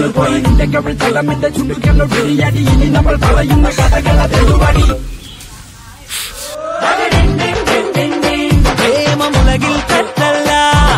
പോയി നിന്റെ കവിൾ തള്ളമെന്റെ ചുണ്ടുകളോ വെടിയടി ഇനി നമ്മൾ പറയുന്ന കഥകള തെരുവടി പ്രേമമുലകിൽ തെറ്റല്ല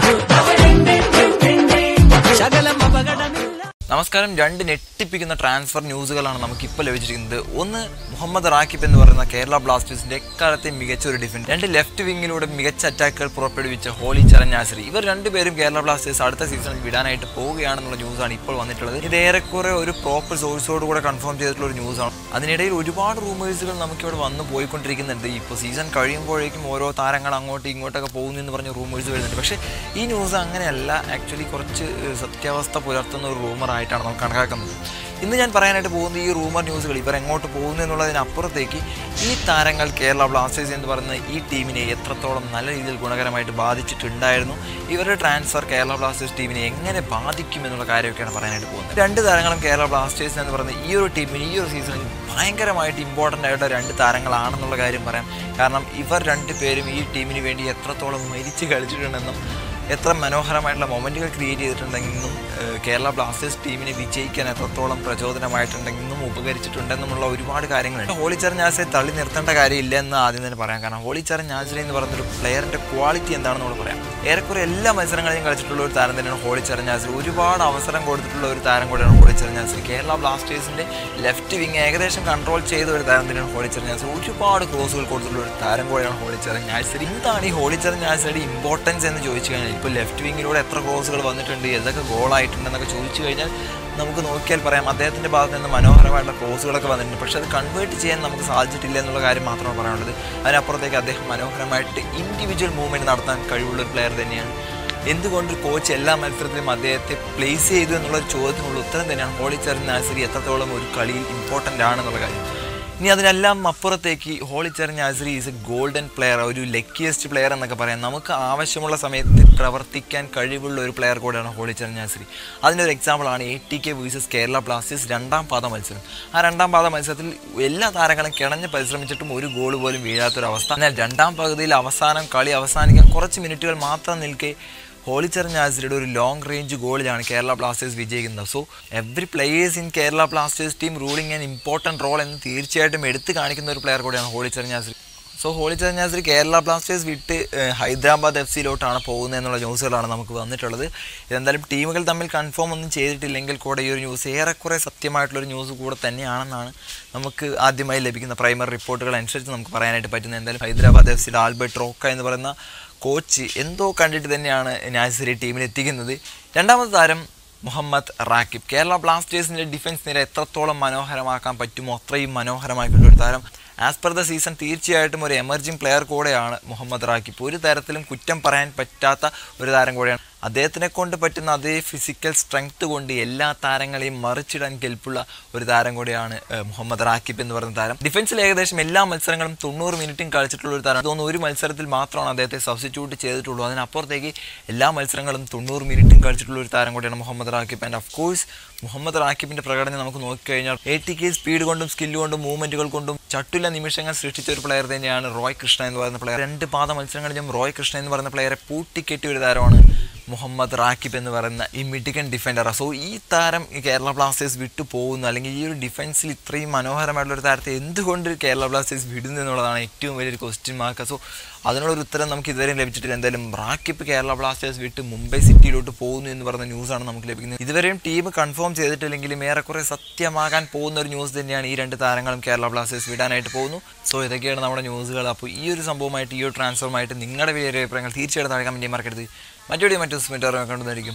ശകലം അപകടമില്ല നമസ്കാരം രണ്ട് ഞെട്ടിപ്പിക്കുന്ന ട്രാൻസ്ഫർ ന്യൂസുകളാണ് നമുക്ക് ഇപ്പോൾ ലഭിച്ചിരിക്കുന്നത് ഒന്ന് മുഹമ്മദ് റാക്കിബ് എന്ന് പറയുന്ന കേരള ബ്ലാസ്റ്റേഴ്സിന്റെ എക്കാലത്തെ മികച്ച ഒരു ഡിഫൻസ് രണ്ട് ലെഫ്റ്റ് വിങ്ങിലൂടെ മികച്ച അറ്റാക്കുകൾ പുറപ്പെടുവിച്ച ഹോളി ചരൺ നാസറി ഇവർ രണ്ടുപേരും കേരള ബ്ലാസ്റ്റേഴ്സ് അടുത്ത സീസണിൽ വിടാനായിട്ട് പോവുകയാണെന്നുള്ള ന്യൂസാണ് ഇപ്പോൾ വന്നിട്ടുള്ളത് ഇത് ഏറെക്കുറെ ഒരു പ്രോപ്പർ സോഴ്സോട് കൂടെ കൺഫേം ചെയ്തിട്ടുള്ള ഒരു ന്യൂസാണ് അതിനിടയിൽ ഒരുപാട് റൂമേഴ്സുകൾ നമുക്കിവിടെ വന്ന് പോയിക്കൊണ്ടിരിക്കുന്നുണ്ട് ഇപ്പോൾ സീസൺ കഴിയുമ്പോഴേക്കും ഓരോ താരങ്ങൾ അങ്ങോട്ടും ഇങ്ങോട്ടൊക്കെ പോകുന്നു എന്ന് പറഞ്ഞ റൂമേഴ്സ് വരുന്നുണ്ട് പക്ഷേ ഈ ന്യൂസ് അങ്ങനെയല്ല ആക്ച്വലി കുറച്ച് ഏഹ്, സത്യാവസ്ഥ പുലർത്തുന്ന ഒരു റൂമർ ആയിട്ടാണ് നമുക്ക് കണക്കാക്കുന്നത് ഇന്ന് ഞാൻ പറയാനായിട്ട് പോകുന്ന ഈ റൂമർ ന്യൂസുകൾ ഇവർ എങ്ങോട്ട് പോകുന്നു എന്നുള്ളതിനപ്പുറത്തേക്ക് ഈ താരങ്ങൾ കേരള ബ്ലാസ്റ്റേഴ്സ് എന്ന് പറയുന്ന ഈ ടീമിനെ എത്രത്തോളം നല്ല രീതിയിൽ ഗുണകരമായിട്ട് ബാധിച്ചിട്ടുണ്ടായിരുന്നു ഇവരുടെ ട്രാൻസ്ഫർ കേരള ബ്ലാസ്റ്റേഴ്സ് ടീമിനെ എങ്ങനെ ബാധിക്കും എന്നുള്ള കാര്യമൊക്കെയാണ് പറയാനായിട്ട് പോകുന്നത് രണ്ട് താരങ്ങളും കേരള ബ്ലാസ്റ്റേഴ്സ് എന്ന് പറയുന്ന ഈ ഒരു ടീമിന് ഈ ഒരു സീസണിൽ ഭയങ്കരമായിട്ട് ഇമ്പോർട്ടൻ്റ് ആയിട്ടുള്ള രണ്ട് താരങ്ങളാണെന്നുള്ള കാര്യം പറയാം കാരണം ഇവർ രണ്ട് പേരും ഈ ടീമിന് വേണ്ടി എത്രത്തോളം മരിച്ച് കളിച്ചിട്ടുണ്ടെന്നും എത്ര മനോഹരമായിട്ടുള്ള മൊമെൻറ്റുകൾ ക്രിയേറ്റ് ചെയ്തിട്ടുണ്ടെന്നും ഏഹ് കേരള ബ്ലാസ്റ്റേഴ്സ് ടീമിനെ വിജയിക്കാൻ എത്രത്തോളം പ്രചോദനമായിട്ടുണ്ടെന്നും ഉപകരിച്ചിട്ടുണ്ടെന്നുമുള്ള ഒരുപാട് കാര്യങ്ങളുണ്ട് ഹോളി ചരഞ്ഞാസെ തള്ളി നിർത്തേണ്ട കാര്യമില്ല എന്ന് ആദ്യം തന്നെ പറയാം കാരണം ഹോളി ചരഞ്ഞാസിലെ എന്ന് പറയുന്നൊരു പ്ലെയറിൻ്റെ ക്വാളിറ്റി എന്താണെന്ന് നമ്മൾ പറയാം ഏറെക്കുറെ എല്ലാ മത്സരങ്ങളിലും കളിച്ചിട്ടുള്ള ഒരു താരം തന്നെയാണ് ഹോളി ചരഞ്ഞാസിൽ ഒരുപാട് അവസരം കൊടുത്തിട്ടുള്ള ഒരു താരം കൂടെയാണ് ഹോളി ചരഞ്ഞാസിൽ കേരള ബ്ലാസ്റ്റേഴ്സിൻ്റെ ലെഫ്റ്റ് വിങ് ഏകദേശം കൺട്രോൾ ചെയ്ത ഒരു താരം തന്നെയാണ് ഹോളി ചരഞ്ഞാസിൽ ഒരുപാട് ക്രോസുകൾ കൊടുത്തിട്ടുള്ള ഒരു താരം കൂടെയാണ് ഹോളി ചരഞ്ഞാസിൽ എന്താണ് ഈ ഹോളി ചരഞ്ഞാസിയുടെ ഇമ്പോർട്ടൻസ് എന്ന് ചോദിച്ചു കഴിഞ്ഞാൽ ഇപ്പോൾ ലെഫ്റ്റ് വിങ്ങിലൂടെ എത്ര ക്രോസുകൾ വന്നിട്ടുണ്ട് ഏതൊക്കെ ഗോളായിട്ടുണ്ടെന്നൊക്കെ ചോദിച്ചു കഴിഞ്ഞാൽ നമുക്ക് നോക്കിയാൽ പറയാം അദ്ദേഹത്തിൻ്റെ ഭാഗത്ത് നിന്ന് മനോഹരമായിട്ടുള്ള ക്രോസുകളൊക്കെ വന്നിട്ടുണ്ട് പക്ഷേ അത് കൺവേർട്ട് ചെയ്യാൻ നമുക്ക് സാധിച്ചിട്ടില്ല എന്നുള്ള കാര്യം മാത്രമാണ് പറയാനുള്ളത് അതിനപ്പുറത്തേക്ക് അദ്ദേഹം മനോഹരമായിട്ട് ഇൻഡിവിജ്വൽ മൂവ്മെൻറ്റ് നടത്താൻ കഴിവുള്ള ഒരു പ്ലെയർ തന്നെയാണ് എന്തുകൊണ്ട് കോച്ച് എല്ലാ മത്സരത്തിലും അദ്ദേഹത്തെ പ്ലേസ് ചെയ്തു എന്നുള്ള ഒരു ചോദ്യത്തിനുള്ള ഉത്തരം തന്നെയാണ് ഹോളി ചരൺ നാസരി എത്രത്തോളം ഒരു കളിയിൽ ഇമ്പോർട്ടൻ്റ് ആണെന്നുള്ള കാര്യം ഇനി അതിനെല്ലാം അപ്പുറത്തേക്ക് Holicharan Narzary is a golden player ഒരു ലക്കിയസ്റ്റ് പ്ലെയർ എന്നൊക്കെ പറയാം നമുക്ക് ആവശ്യമുള്ള സമയത്ത് പ്രവർത്തിക്കാൻ കഴിവുള്ള ഒരു പ്ലെയർ കൂടെയാണ് ഹോളി ചരൺ നാസരി അതിൻ്റെ ഒരു എക്സാമ്പിളാണ് A T K versus Kerala Blasters രണ്ടാം പാദ മത്സരം ആ രണ്ടാം പാദ മത്സരത്തിൽ എല്ലാ താരങ്ങളും കിണഞ്ഞ് പരിശ്രമിച്ചിട്ടും ഒരു ഗോൾ പോലും വീഴാത്തൊരവസ്ഥ എന്നാൽ രണ്ടാം പകുതിയിൽ അവസാനം കളി അവസാനിക്കാൻ കുറച്ച് മിനിറ്റുകൾ മാത്രം നിൽക്കെ ഹോളിച്ചെറിഞ്ഞ ആസിയുടെ ഒരു ലോങ് റേഞ്ച് ഗോളിലാണ് കേരള ബ്ലാസ്റ്റേഴ്സ് വിജയിക്കുന്നത് so every players in Kerala Blasters team ruling an important role എന്ന് തീർച്ചയായിട്ടും എടുത്തു കാണിക്കുന്ന ഒരു പ്ലെയർ കൂടിയാണ് ഹോളിച്ചെറിഞ്ഞ ആസിരി സോ ഹോളിച്ചെറിഞ്ഞ ആസിരി കേരള ബ്ലാസ്റ്റേഴ്സ് വിട്ട് ഏഹ്, ഹൈദരാബാദ് എഫ് സിയിലോട്ടാണ് പോകുന്നത് എന്നുള്ള ന്യൂസുകളാണ് നമുക്ക് വന്നിട്ടുള്ളത് ഇതെന്തായാലും ടീമുകൾ തമ്മിൽ കൺഫേം ഒന്നും ചെയ്തിട്ടില്ലെങ്കിൽ കൂടെ ഈ ഒരു ന്യൂസ് ഏറെക്കുറെ സത്യമായിട്ടുള്ളൊരു ന്യൂസ് കൂടെ തന്നെയാണെന്നാണ് നമുക്ക് ആദ്യമായി ലഭിക്കുന്ന പ്രൈമറി റിപ്പോർട്ടുകൾ അനുസരിച്ച് നമുക്ക് പറയാനായിട്ട് പറ്റുന്നത് എന്തായാലും ഹൈദരാബാദ് എഫ് സിയുടെ ആൽബർട്ട് റോക്ക എന്ന് പറയുന്ന കോച്ച് എന്തോ കണ്ടിട്ട് തന്നെയാണ് നാസരി ടീമിൽ എത്തിക്കുന്നത് രണ്ടാമത്തെ താരം മുഹമ്മദ് റാക്കിബ് കേരള ബ്ലാസ്റ്റേഴ്സിൻ്റെ ഡിഫൻസ് നിര എത്രത്തോളം മനോഹരമാക്കാൻ പറ്റുമോ അത്രയും മനോഹരമായിട്ടുള്ള ഒരു താരം ആസ് പെർ ദ സീസൺ തീർച്ചയായിട്ടും ഒരു എമർജിങ് പ്ലെയർ കൂടെയാണ് മുഹമ്മദ് റാക്കിബ് ഒരു തരത്തിലും കുറ്റം പറയാൻ പറ്റാത്ത ഒരു താരം കൂടെയാണ് അദ്ദേഹത്തിനെ കൊണ്ട് പറ്റുന്ന അതേ ഫിസിക്കൽ സ്ട്രെങ്ത് കൊണ്ട് എല്ലാ താരങ്ങളെയും മറിച്ചിടാൻ കെൽപ്പുള്ള ഒരു താരം കൂടിയാണ് ഏഹ്, മുഹമ്മദ് റാക്കിബ് എന്ന് പറയുന്ന താരം ഡിഫൻസിൽ ഏകദേശം എല്ലാ മത്സരങ്ങളും തൊണ്ണൂറ് മിനിറ്റും കളിച്ചിട്ടുള്ള ഒരു താരം തോന്നുന്നു ഒരു മത്സരത്തിൽ മാത്രമാണ് അദ്ദേഹത്തെ സബ്സ്റ്റിറ്റ്യൂട്ട് ചെയ്തിട്ടുള്ളൂ അതിനപ്പുറത്തേക്ക് എല്ലാ മത്സരങ്ങളും തൊണ്ണൂറ് മിനിറ്റും കളിച്ചിട്ടുള്ള ഒരു താരം കൂടിയാണ് Mohammed Rakip and of course Mohammed റാക്കിബിന്റെ പ്രകടനം നമുക്ക് നോക്കിക്കഴിഞ്ഞാൽ എ ടി കെ സ്പീഡ് കൊണ്ടും സ്കില്ല് കൊണ്ടും മൂവ്മെന്റുകൾ കൊണ്ടും ചട്ടുല നിമിഷങ്ങൾ സൃഷ്ടിച്ച ഒരു പ്ലെയർ തന്നെയാണ് റോയ് കൃഷ്ണ എന്ന് പറയുന്ന പ്ലെയർ രണ്ട് പാദ മത്സരങ്ങളിലും റോയ് കൃഷ്ണ എന്ന് പറയുന്ന പ്ലെയറെ പൂട്ടിക്കെട്ടിയ ഒരു താരമാണ് മുഹമ്മദ് റാക്കിബ് എന്ന് പറയുന്ന ഈ മിഡിക്കൻ ഡിഫൻഡറാണ് സോ ഈ താരം ഈ കേരള ബ്ലാസ്റ്റേഴ്സ് വിട്ടു പോകുന്നു അല്ലെങ്കിൽ ഈ ഒരു ഡിഫൻസിൽ ഇത്രയും മനോഹരമായിട്ടുള്ള ഒരു താരത്തെ എന്തുകൊണ്ട് കേരള ബ്ലാസ്റ്റേഴ്സ് വിടുന്നു എന്നുള്ളതാണ് ഏറ്റവും വലിയൊരു ക്വസ്റ്റ്യൻ മാർക്ക് സോ അതിനുള്ളൊരു ഉത്തരം നമുക്ക് ഇതുവരെയും ലഭിച്ചിട്ടില്ല എന്തായാലും റാക്കിപ്പ് കേരള ബ്ലാസ്റ്റേഴ്സ് വിട്ട് മുംബൈ സിറ്റിയിലോട്ട് പോകുന്നു എന്ന് പറയുന്ന ന്യൂസാണ് നമുക്ക് ലഭിക്കുന്നത് ഇതുവരെയും ടീം കൺഫേം ചെയ്തിട്ടില്ലെങ്കിലും ഏറെക്കുറെ സത്യമാകാൻ പോകുന്ന ഒരു ന്യൂസ് തന്നെയാണ് ഈ രണ്ട് താരങ്ങളും കേരള ബ്ലാസ്റ്റേഴ്സ് വിടാനായിട്ട് പോകുന്നു സോ ഇതൊക്കെയാണ് നമ്മുടെ ന്യൂസുകൾ അപ്പോൾ ഈ ഒരു സംഭവമായിട്ട് ഈ ഒരു ട്രാൻസ്ഫറുമായിട്ട് നിങ്ങളുടെ വലിയ അഭിപ്രായങ്ങൾ തീർച്ചയായിട്ടും താഴെ കമൻറ്റ് മാർക്കെടുത്ത് മറ്റൊരു മറ്റു സ്മിറ്റർ കണ്ടുന്നതായിരിക്കും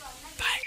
ബൈ